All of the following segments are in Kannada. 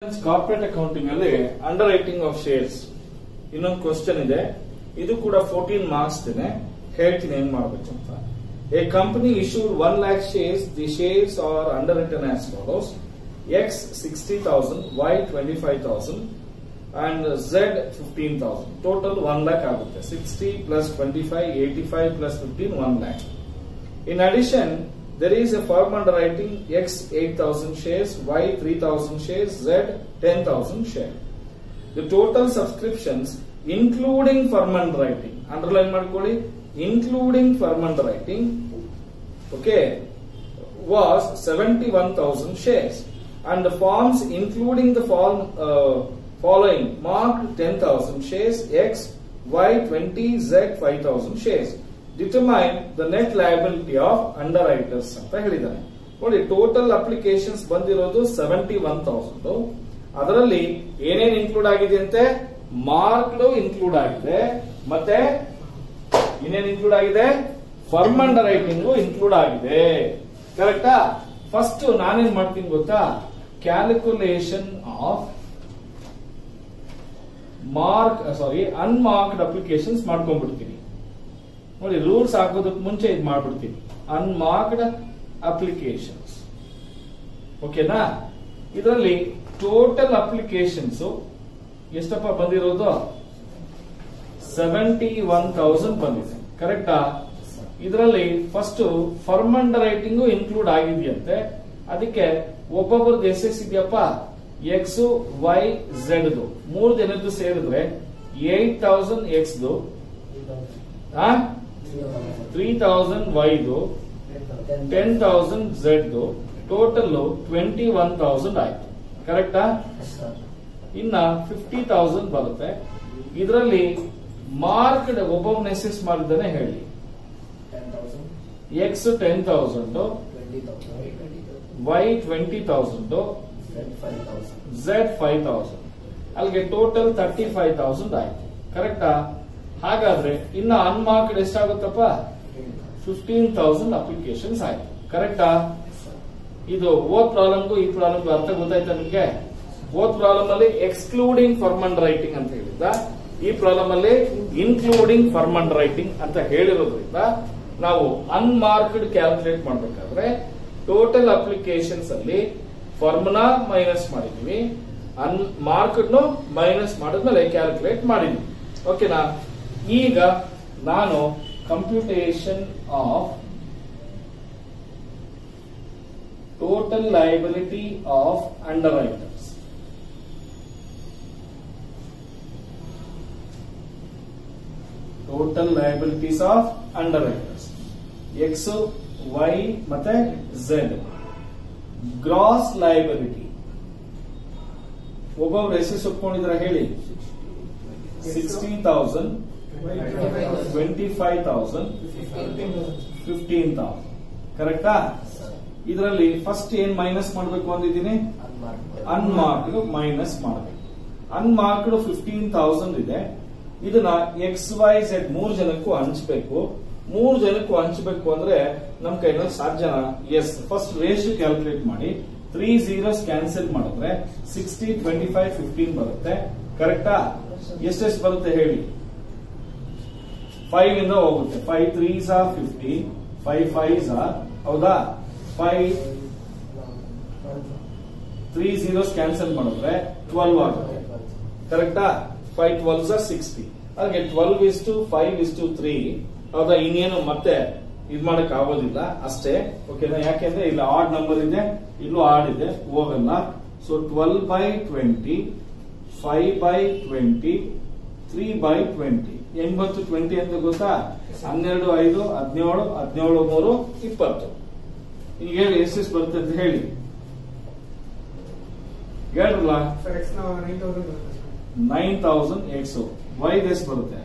ಕಾರ್ಪೊರೇಟ್ ಅಕೌಂಟಿಂಗ್ ಅಲ್ಲಿ ಅಂಡರ್ ರೈಟಿಂಗ್ ಆಫ್ ಶೇರ್ಸ್ ಇನ್ನೊಂದು ಕ್ವಶನ್ ಇದೆ ಇದು ಕೂಡ ಫೋರ್ಟೀನ್ ಮಾರ್ಕ್ಸ್ ಇದೆ ಹೇಳ್ತೀನಿ ಏನ್ ಮಾಡ್ಬೇಕು ಅಂತ a company issued one lakh shares the shares are underwritten as follows X sixty thousand Y twenty five thousand and Z fifteen thousand total one lakh ಆಗುತ್ತೆ sixty plus twenty five eighty five plus fifteen one lakh In addition, there is a firm underwriting X 8000 shares, Y 3000 shares, Z 10,000 shares. The total subscriptions, including firm underwriting, underline ಮಾಡ್ಕೊಳ್ಳಿ including firm underwriting, okay, was 71,000 shares. And the forms including the form uh, following marked 10,000 shares X, Y 20, Z 5,000 shares. Determine the net liability of underwriters ಅಂತ ಹೇಳಿದ್ದಾನೆ ನೋಡಿ ಟೋಟಲ್ ಅಪ್ಲಿಕೇಶನ್ಸ್ ಬಂದಿರೋದು ಸೆವೆಂಟಿ ಒನ್ ತೌಸಂಡ್ ಅದರಲ್ಲಿ ಏನೇನ್ ಇನ್ಕ್ಲೂಡ್ ಆಗಿದೆ ಅಂತೆ ಮಾರ್ಕ್ಡ್ ಇನ್ಕ್ಲೂಡ್ ಆಗಿದೆ ಮತ್ತೆ ಇನ್ನೇನ್ ಇನ್ಕ್ಲೂಡ್ ಆಗಿದೆ ಫರ್ಮ್ ಅಂಡರ್ ರೈಟಿಂಗ್ ಇನ್ಕ್ಲೂಡ್ ಆಗಿದೆ ಕರೆಕ್ಟಾ ಫಸ್ಟ್ ನಾನೇನ್ ಮಾಡ್ತೀನಿ ಗೊತ್ತಾ calculation of mark sorry unmarked applications ಮಾಡ್ಕೊಂಡ್ಬಿಡ್ತೀನಿ ನೋಡಿ ರೂಲ್ಸ್ ಹಾಕೋದಕ್ಕೆ ಮುಂಚೆ ಇದು ಮಾಡ್ಬಿಡ್ತೀನಿ ಅನ್ಮಾರ್ಕ್ಡ್ ಅಪ್ಲಿಕೇಶನ್ಸ್ ಓಕೆನಾ ಇದರಲ್ಲಿ ಟೋಟಲ್ ಅಪ್ಲಿಕೇಶನ್ಸ್ ಎಷ್ಟಪ್ಪ ಬಂದಿರೋದು ಸೆವೆಂಟಿ ಒನ್ ತೌಸಂಡ್ ಬಂದಿದೆ ಕರೆಕ್ಟಾ ಇದರಲ್ಲಿ first firm underwriting include ಆಗಿದೆಯಂತೆ ಅದಕ್ಕೆ ಒಬ್ಬೊಬ್ಬರದ್ದು ಎಷ್ಟೆಷ್ಟಿದೆಯಪ್ಪ ಎಕ್ಸ್ ವೈ ಝೆಡ್ ಮೂರು ಜನದ್ದು ಸೇರಿದ್ರೆ ಏಟ್ ತೌಸಂಡ್ ಎಕ್ಸ್ದು ತ್ರೀ ತೌಸಂಡ್ ವೈದು ten thousand Z total twenty one thousand ಆಯ್ತು ಕರೆಕ್ಟಾ ಇನ್ನ ಫಿಫ್ಟಿ ತೌಸಂಡ್ ಬರುತ್ತೆ ಇದರಲ್ಲಿ ಮಾರ್ಕ್ಡ್ ಒಬ್ಬೊಬ್ಬನ ಎಸೆಸ್ ಮಾಡಿದ್ದಾನೆ ಹೇಳಿ X ten thousand Y twenty thousand Z five thousand ಅಲ್ಲಿಗೆ ಟೋಟಲ್ ತರ್ಟಿ ಫೈವ್ ತೌಸಂಡ್ ಆಯ್ತು ಕರೆಕ್ಟಾ ಹಾಗಾದ್ರೆ ಇನ್ನ ಅನ್ಮಾರ್ಕ್ಡ್ ಎಷ್ಟಾಗುತ್ತಪ್ಪ ಫಿಫ್ಟೀನ್ ತೌಸಂಡ್ ಅಪ್ಲಿಕೇಶನ್ಸ್ ಆಯ್ತು ಕರೆಕ್ಟಾ ಇದು ಓದ್ ಪ್ರಾಬ್ಲಮ್ಗೂ ಈ ಪ್ರಾಬ್ಲಮ್ಗೂ ಅರ್ಥ ಗೊತ್ತಾಯ್ತಾ ನಿಮ್ಗೆ ಓದ್ ಪ್ರಾಬ್ಲಮ್ ಅಲ್ಲಿ ಎಕ್ಸ್ಕ್ಲೂಡಿಂಗ್ ಫರ್ಮ್ ಅಂಡ್ ರೈಟಿಂಗ್ ಅಂತ ಹೇಳಿದ್ದ ಈ ಪ್ರಾಬ್ಲಮ್ ಅಲ್ಲಿ ಇನ್ಕ್ಲೂಡಿಂಗ್ ಫರ್ಮ್ ಅಂಡ್ ರೈಟಿಂಗ್ ಅಂತ ಹೇಳಿರೋದ್ರಿಂದ ನಾವು ಅನ್ಮಾರ್ಕ್ಡ್ ಕ್ಯಾಲ್ಕುಲೇಟ್ ಮಾಡಬೇಕಾದ್ರೆ ಟೋಟಲ್ ಅಪ್ಲಿಕೇಶನ್ಸ್ ಅಲ್ಲಿ ಫರ್ಮ್ನ ಮೈನಸ್ ಮಾಡಿದೀವಿ ಅನ್ ಮಾರ್ಕ್ಡ್ ಮೈನಸ್ ಮಾಡಿದ್ಮೇಲೆ ಕ್ಯಾಲ್ಕುಲೇಟ್ ಮಾಡಿದ್ವಿ ಓಕೆನಾ ಈಗ ನಾನು computation of total liability of underwriters total liabilities of underwriters X Y ಮತ್ತೆ ಝೆಡ್ ಗ್ರಾಸ್ ಲಯಬಿಲಿಟಿ ಒಬ್ಬೊಬ್ರು ಎಸ್ ಒಪ್ಕೊಂಡಿದ್ರ ಹೇಳಿ sixty thousand twenty five thousand fifteen thousand ಕರೆಕ್ಟಾ ಇದರಲ್ಲಿ ಫಸ್ಟ್ ಏನ್ ಮೈನಸ್ ಮಾಡಬೇಕು ಅಂದಿದ್ದೀನಿ ಅನ್ಮಾರ್ಕ್ಡ್ ಮೈನಸ್ ಮಾಡಬೇಕು ಅನ್ಮಾರ್ಕ್ಡ್ ಫಿಫ್ಟೀನ್ ತೌಸಂಡ್ ಇದೆ ಇದನ್ನ ಎಕ್ಸ್ ವೈ ಝೆಡ್ ಮೂರು ಜನಕ್ಕೂ ಹಂಚ್ಬೇಕು ಮೂರು ಜನಕ್ಕೂ ಹಂಚ್ಬೇಕು ಅಂದ್ರೆ ನಮ್ ಕೈನಲ್ಲಿ ಸಾಧ್ಯನಾ ಎಸ್ ಫಸ್ಟ್ ರೇಷಿಯೋ ಕ್ಯಾಲ್ಕುಲೇಟ್ ಮಾಡಿ ತ್ರೀ ಝೀರೋಸ್ ಕ್ಯಾನ್ಸಲ್ ಮಾಡಿದ್ರೆ ಸಿಕ್ಸ್ಟಿ ಟ್ವೆಂಟಿ ಫೈವ್ ಫಿಫ್ಟೀನ್ ಬರುತ್ತೆ ಕರೆಕ್ಟಾ ಎಷ್ಟೆಷ್ಟು ಬರುತ್ತೆ ಹೇಳಿ ಫೈವ್ ಇಂದ ಹೋಗುತ್ತೆ five threes are fifteen five fives are ಹೌದಾ ಫೈವ್ ತ್ರೀ ಝೀರೋಸ್ ಕ್ಯಾನ್ಸಲ್ ಮಾಡಿದ್ರೆ ಟ್ವೆಲ್ವ್ ಆಗುತ್ತೆ ಕರೆಕ್ಟಾ ಫೈವ್ ಟ್ವೆಲ್ವ್ಸ್ ಆರ್ ಸಿಕ್ಸ್ಟಿ ಹಾಗೆ twelve is to five is to three ಹೌದಾ ಇನ್ನೇನು ಮತ್ತೆ ಇದ್ ಮಾಡಕ್ ಆಗೋದಿಲ್ಲ ಅಷ್ಟೇ ಓಕೆನಾ ಯಾಕೆಂದ್ರೆ ಇಲ್ಲಿ ಆಡ್ ನಂಬರ್ ಇದೆ ಇಲ್ಲೂ ಆಡ್ ಇದೆ ಹೋಗಲ್ಲ so twelve by twenty five by twenty three by twenty ಹೆಂಗ್ ಬಂತು ಟ್ವೆಂಟಿ ಅಂತ ಗೊತ್ತಾ ಹನ್ನೆರಡು ಐದು ಹದಿನೇಳು ಹದಿನೇಳು ಮೂರು ಇಪ್ಪತ್ತು ಈಗ ಹೇಳಿ ಎಷ್ಟೆಷ್ಟು ಬರುತ್ತೆ ಅಂತ ಹೇಳಿ ಹೇಳ್ರಲ್ಲ ಸರ್ ಎಕ್ಸ್ ನಾವು ನೈನ್ ತೌಸಂಡ್ ಬರುತ್ತೆ ಸರ್ ನೈನ್ ತೌಸಂಡ್ ಎಕ್ಸ್ ವೈದ್ ಎಷ್ಟು ಬರುತ್ತೆ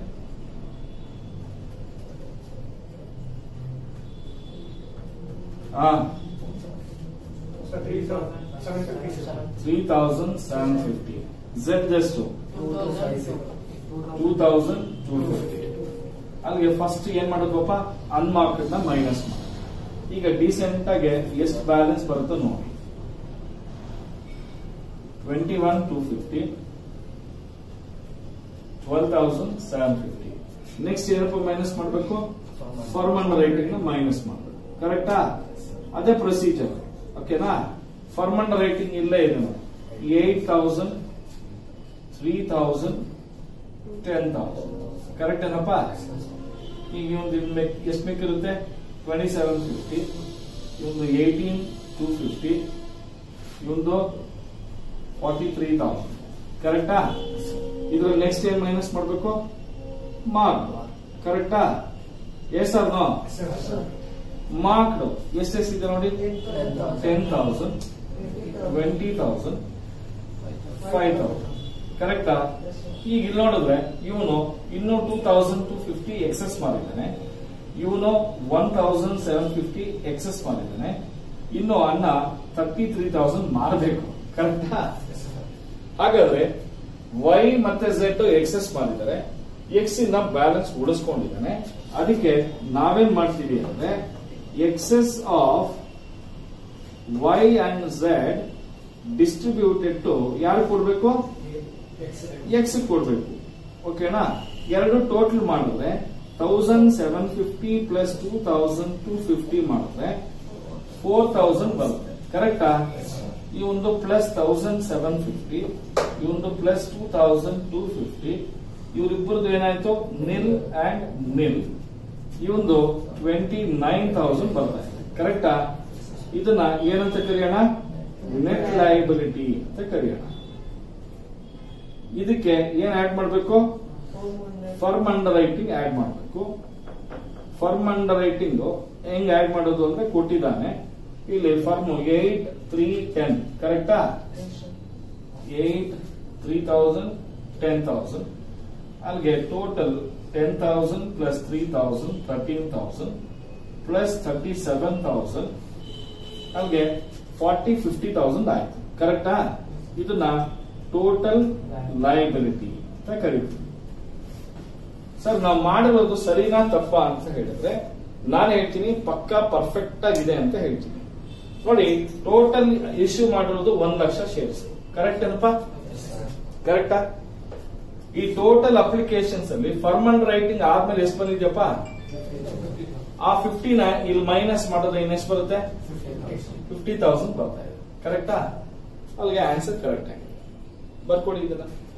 ಹಾ sir three seven fifty sir three thousand seven fifty Z ಎಷ್ಟು ಟೂ ತೌಸಂಡ್ ಟೂ ಫಿಫ್ಟಿ ಅಲ್ಲಿಗೆ ಫಸ್ಟ್ ಏನ್ ಮಾಡೋದಪ್ಪ ಅನ್ಮಾರ್ಕೆಟ್ ನ ಮೈನಸ್ ಮಾಡಿ ಈಗ ಡೀಸೆಂಟ್ ಆಗಿ ಎಷ್ಟು ಬ್ಯಾಲೆನ್ಸ್ ಬರುತ್ತೋ ನೋಡಿ twenty one two fifty twelve thousand seven fifty next ಏನಪ್ಪ ಮೈನಸ್ ಮಾಡಬೇಕು ಫರ್ಮ್ ಅಂಡರ್ ರೈಟಿಂಗ್ ಮೈನಸ್ ಮಾಡಬೇಕು ಕರೆಕ್ಟಾ ಅದೇ ಪ್ರೊಸೀಜರ್ ಓಕೆನಾ ಫರ್ಮ್ ಅಂಡರ್ ರೈಟಿಂಗ್ ಇಲ್ಲೇ ಇದೆ ನೋಡಿ eight thousand three thousand ten thousand correct ಏನಪ್ಪ ಈಗ ಇವಂದು ಎಷ್ಟು ಬೇಕಿರುತ್ತೆ ಟ್ವೆಂಟಿ ಸೆವೆನ್ ಫಿಫ್ಟಿ ಇವಂದು ಏಯ್ಟೀನ್ ಟೂ ಫಿಫ್ಟಿ ಇವಂದು ಫಾರ್ಟಿ ತ್ರೀ ತೌಸಂಡ್ ಕರೆಕ್ಟಾ ಇದ್ರಲ್ಲಿ ನೆಕ್ಸ್ಟ್ ಏನ್ ಮೈನಸ್ ಮಾಡಬೇಕು ಮಾರ್ಕ್ ಕರೆಕ್ಟಾ ಎಸ್ ಸರ್ ನೋ ಮಾರ್ಕ್ಡ್ ಎಷ್ಟೆಷ್ಟಿದೆ ನೋಡಿ ten thousand twenty thousand five thousand ಕರೆಕ್ಟಾ ಈಗ ಇಲ್ಲಿ ನೋಡಿದ್ರೆ ಇವನು ಇನ್ನು two thousand two fifty excess ಮಾಡಿದ್ದಾನೆ ಇವನು one thousand seven fifty excess ಮಾಡಿದ್ದಾನೆ ಇನ್ನು ಅನ್ನ ತರ್ಟಿ ತ್ರೀ ತೌಸಂಡ್ ಮಾರಬೇಕು ಕರೆಕ್ಟಾ ಹಾಗಾದ್ರೆ ವೈ ಮತ್ತೆ ಝೆಡ್ ಎಕ್ಸೆಸ್ ಮಾಡಿದ್ದಾರೆ ಎಕ್ಸ್ ಇಂದ ಬ್ಯಾಲೆನ್ಸ್ ಉಳಿಸ್ಕೊಂಡಿದ್ದಾನೆ ಅದಕ್ಕೆ ನಾವೇನ್ ಮಾಡ್ತೀವಿ ಅಂದ್ರೆ excess of Y and Z distributed to ಯಾರು ಕೊಡ್ಬೇಕು ಎಕ್ಸ್ ಕೊಡ್ಬೇಕು ಓಕೆನಾ ಎರಡು ಟೋಟಲ್ ಮಾಡಿದ್ರೆ thousand seven fifty plus two thousand two fifty ಮಾಡಿದ್ರೆ ಫೋರ್ ತೌಸಂಡ್ ಬರುತ್ತೆ ಕರೆಕ್ಟಾ ಈ ಒಂದು ಪ್ಲಸ್ ತೌಸಂಡ್ ಸೆವೆನ್ ಫಿಫ್ಟಿ ಈ ಒಂದು plus two thousand two fifty ಇವರಿಬ್ಬರದು ಏನಾಯ್ತು ನಿಲ್ ಅಂಡ್ ನಿಲ್ ಈ ಒಂದು ಟ್ವೆಂಟಿ ನೈನ್ ತೌಸಂಡ್ ಬರ್ತಾ ಇದೆ ಕರೆಕ್ಟಾ ಇದನ್ನ ಏನಂತ ಕರೆಯೋಣ ನೆಟ್ ಲಯಬಿಲಿಟಿ ಅಂತ ಕರೆಯೋಣ ಇದಕ್ಕೆ ಏನ್ ಆಡ್ ಮಾಡಬೇಕು ಫರ್ಮ್ ಅಂಡರ್ ರೈಟಿಂಗ್ ಆಡ್ ಮಾಡಬೇಕು ಫರ್ಮ್ ಅಂಡರ್ ರೈಟಿಂಗ್ ಹೆಂಗ್ ಆಡ್ ಮಾಡೋದು ಅಂದ್ರೆ ಕೊಟ್ಟಿದ್ದಾನೆ ಇಲ್ಲಿ ಫರ್ಮ್ ಏಟ್ ತ್ರೀ ಟೆನ್ ಕರೆಕ್ಟಾ eight three thousand ten thousand ಅಲ್ಲಿಗೆ total ten thousand plus three thousand thirteen thousand plus thirty seven thousand ಅಲ್ಲಿಗೆ ಫಾರ್ಟಿ ಫಿಫ್ಟಿ ತೌಸಂಡ್ ಆಯ್ತು ಕರೆಕ್ಟಾ ಇದನ್ನ ಟೋಟಲ್ ಲಯಬಿಲಿಟಿ ಅಂತ ಕರಿತೀವಿ ಸರ್ ನಾವು ಮಾಡಿರೋದು ಸರಿನಾ ತಪ್ಪಾ ಅಂತ ಹೇಳಿದ್ರೆ ನಾನು ಹೇಳ್ತೀನಿ ಪಕ್ಕಾ ಪರ್ಫೆಕ್ಟ್ ಆಗಿದೆ ಅಂತ ಹೇಳ್ತೀನಿ ನೋಡಿ ಟೋಟಲ್ ಇಶ್ಯೂ ಮಾಡಿರೋದು ಒಂದ್ ಲಕ್ಷ ಶೇರ್ಸ್ ಕರೆಕ್ಟ್ ಏನಪ್ಪ ಕರೆಕ್ಟಾ ಈ ಟೋಟಲ್ ಅಪ್ಲಿಕೇಶನ್ಸ್ ಅಲ್ಲಿ ಫರ್ಮ್ ಅಂಡ್ ರೈಟಿಂಗ್ ಆದ್ಮೇಲೆ ಎಷ್ಟು ಬಂದಿದ್ಯಪ್ಪ ಆ ಫಿಫ್ಟಿನ ಇಲ್ಲಿ ಮೈನಸ್ ಮಾಡಿದ್ರೆ ಇನ್ನೆಷ್ಟು ಬರುತ್ತೆ ಫಿಫ್ಟಿ ತೌಸಂಡ್ ಬರ್ತಾ ಇದೆ ಕರೆಕ್ಟಾ ಅಲ್ಲಿಗೆ ಆನ್ಸರ್ ಕರೆಕ್ಟ್ ಆಗಿದೆ ಬರ್ಕೊಡಿ ಇದನ್ನ